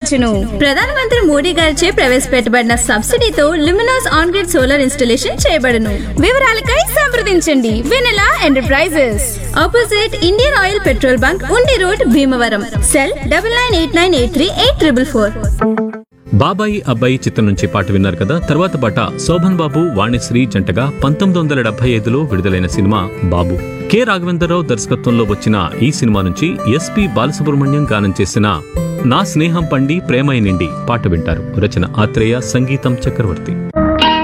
లభించును ప్రధానమంత్రి మోడీ గారిచే ప్రవేశపెట్టబడిన సబ్సిడీతో Luminous on grid solar installation చేయబడును వివరాలకై సంప్రదించండి Vennela enterprises opposite Indian oil petrol bunk Undi road Bhimavaram cell double nine eight nine eight three eight triple four బాబాయి అబ్బాయి చిత్రం నుంచి పాట విన్నారు కదా తర్వాత పాట శోభన్ బాబు వాణిశ్రీ జంటగా పంతొమ్మిది వందల డెబ్బై ఐదులో విడుదలైన సినిమా బాబు కె రాఘవేంద్రరావు దర్శకత్వంలో వచ్చిన ఈ సినిమా నుంచి ఎస్పి బాలసుబ్రహ్మణ్యం గానం చేసిన నా స్నేహం పండి ప్రేమై నిండి పాట వింటారు రచన ఆత్రేయ సంగీతం చక్రవర్తి